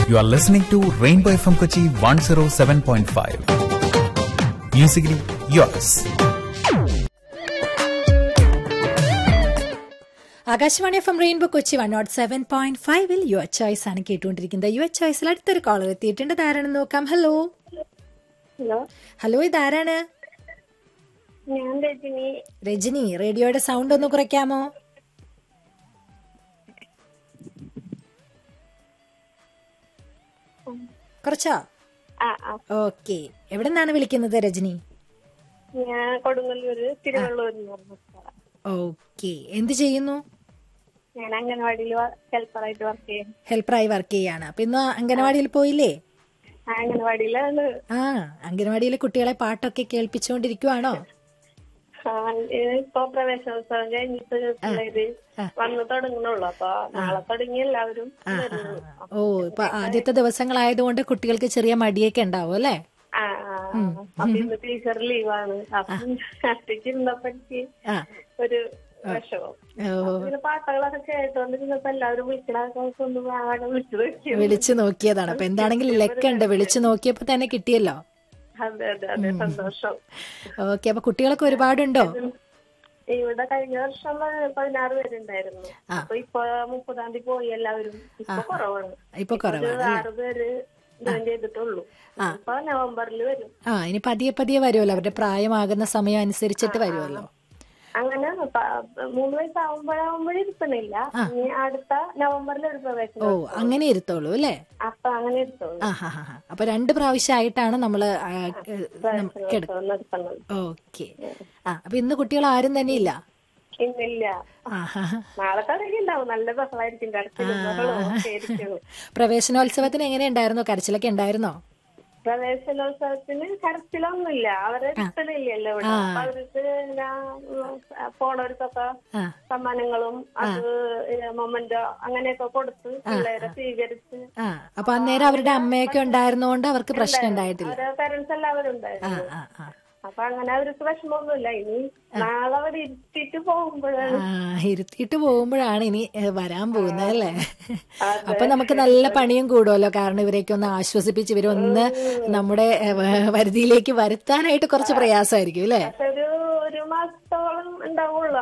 You are listening to Rainbow FM Kochi 107.5. Musically yours. Akashvani F M rainbow Kochi one nought seven point ഫൈവിൽ your choice ആണ് കേട്ടുകൊണ്ടിരിക്കുന്നത് your ചോയ്സിൽ അടുത്തൊരു collar എത്തിയിട്ടുണ്ട് ഇതാരാണെന്ന് നോക്കാം ഹലോ ഹലോ ഹലോ ഇതാരാണ് ഞാൻ രജനി രജനി റേഡിയോയുടെ സൗണ്ട് ഒന്ന് കുറയ്ക്കാമോ കുറച്ചോ ആ ആ ഓക്കെ എവിടെ നിന്നാണ് വിളിക്കുന്നത് രജനി ഞാൻ കൊടുങ്ങല്ലൂര് തിരുവള്ളൂരിൽ നിന്ന് പറഞ്ഞ സ്ഥലം. ഓക്കെ എന്ത് ചെയ്യുന്നു ഞാൻ അംഗനവാടിയിൽ ഹെൽപ്പറായിട്ട് വർക്ക് ചെയ്യും ഹെൽപ്പറായി വർക്ക് ചെയ്യാണ് അപ്പൊ ഇന്ന് അംഗനവാടിയിൽ പോയില്ലേ ആ അംഗനവാടിയിലാണ് ആ അംഗനവാടിയിലെ കുട്ടികളെ പാട്ടൊക്കെ കേൾപ്പിച്ചുകൊണ്ടിരിക്കുവാണോ ആ, ഇപ്പൊ പ്രവേശനോത്സവം കഴിഞ്ഞിട്ട് പിള്ളേര് വന്നു തുടങ്ങുന്നുള്ളൂ അപ്പൊ നാളെ തുടങ്ങി എല്ലാവരും വരുന്നു. ഓ ഇപ്പൊ ആദ്യത്തെ ദിവസങ്ങളായതുകൊണ്ട് കുട്ടികൾക്ക് ചെറിയ മടിയൊക്കെ ഉണ്ടാവും അല്ലേ ആ ആ, ആ. അപ്പൊ ഇന്ന് ടീച്ചർ ലീവാണ് അപ്പൊ ഒറ്റയ്ക്ക് ഇരുന്നപ്പോഴേക്ക് ആ ഒരു വിഷമം ഓ പിന്നെ പാട്ടുകളൊക്കെ കേട്ടോണ്ടിരുന്നപ്പോ എല്ലാവരും വിളിക്കണൊക്കെ ഒന്ന് ആകെ വിളിച്ചു നോക്കി വിളിച്ചു നോക്കിയതാണ് അപ്പൊ എന്താണെങ്കിലും ലക്കുണ്ട് വിളിച്ചു നോക്കിയപ്പോ തന്നെ കിട്ടിയല്ലോ അതെ അതെ അതെ സന്തോഷം ഓക്കെ അപ്പൊ കുട്ടികളൊക്കെ ഒരുപാടുണ്ടോ ഇവിടെ കഴിഞ്ഞ വർഷം പതിനാറ് പേരുണ്ടായിരുന്നു അപ്പൊ ഇപ്പൊ മുപ്പതാം തീയതി പോയി എല്ലാവരും ഇപ്പൊ കുറവാണ് ഇപ്പൊ ഒരു കുറവാണ് ആറ് പേര് ജോയിൻ ചെയ്തിട്ടുള്ളൂ ഇപ്പൊ നവംബറിൽ വരും ആ ഇനി പതിയെ പതിയെ വരുമല്ലോ അവരുടെ പ്രായമാകുന്ന സമയം അനുസരിച്ചിട്ട് വരുമല്ലോ അങ്ങനെ പ- മൂന്ന് വയസ്സാവുമ്പോഴാവുമ്പോഴേ ഇരുത്തണില്ല ഇനി അടുത്ത നവംബറിൽ ഒരു ഓ പ്രവേശനം അങ്ങനെ ഇരുത്തോളൂ അല്ലേ അപ്പൊ അങ്ങനെ ഇരുത്തോളൂ ആ ഹാ ഹാ ഹാ. അപ്പൊ രണ്ട് പ്രാവശ്യമായിട്ടാണ് നമ്മള് ആ, ഏ, നമുക്ക് എടുക്ക- പ്രവേശനോത്സവം നടത്തുന്നത് ഓക്കെ ആ അപ്പൊ ഇന്ന് കുട്ടികൾ ആരും തന്നെ ഇല്ല ഇന്നില്ല ആ ഹാ ഹാ. നാളെ തുടങ്ങിണ്ടാവും നല്ല ബഹളായിരിക്കും കടച്ചിലും ബഹളവും ഒക്കെ ആയിരിക്കും പ്രവേശനോത്സവത്തിന് എങ്ങനെ ഉണ്ടായിരുന്നു കരച്ചിലൊക്കെ ഉണ്ടായിരുന്നോ പ്രവേശനോത്സവത്തിന് കരച്ചിലൊന്നുമില്ല അവരെ ഇഷ്ടമില്ലല്ലോ ഇവിടെ അപ്പൊ അവർക്ക് എല്ലാ ഉം, പോണവർക്കൊക്കെ ആ സമ്മാനങ്ങളും അത് മൊമെന്റോ അങ്ങനെയൊക്കെ കൊടുത്ത് പിള്ളേരെ സ്വീകരിച്ച് ആ അപ്പൊ അന്നേരം അവരുടെ അമ്മയൊക്കെ ഉണ്ടായിരുന്നോണ്ട് അവർക്ക് പ്രശ്നം ഉണ്ടായിട്ടില്ല അവരെ പേരൻസ് എല്ലാവരും ഉണ്ടായിരുന്നു ആ ആ അപ്പൊ അങ്ങനെ അവർക്ക് വിഷമമൊന്നുമില്ല ഇനി നാളെ അവർ ഇരുത്തിട്ട് പോകുമ്പോഴാണ് ആ ഇരുത്തിയിട്ട് പോകുമ്പോഴാണ് ഇനി ഏ, വരാൻ പോകുന്നത് അല്ലേ അപ്പൊ നമുക്ക് നല്ല പണിയും കൂടുമല്ലോ കാരണം ഇവരെയൊക്കെ ഒന്ന് ആശ്വസിപ്പിച്ച് ഇവരൊന്ന് നമ്മുടെ ഏ, വ- വരുതിയിലേക്ക് വരുത്താനായിട്ട് കുറച്ച് പ്രയാസമായിരിക്കും അല്ലേ ഒരു ഒരു മാസത്തോളം ഉണ്ടാവുള്ളൂ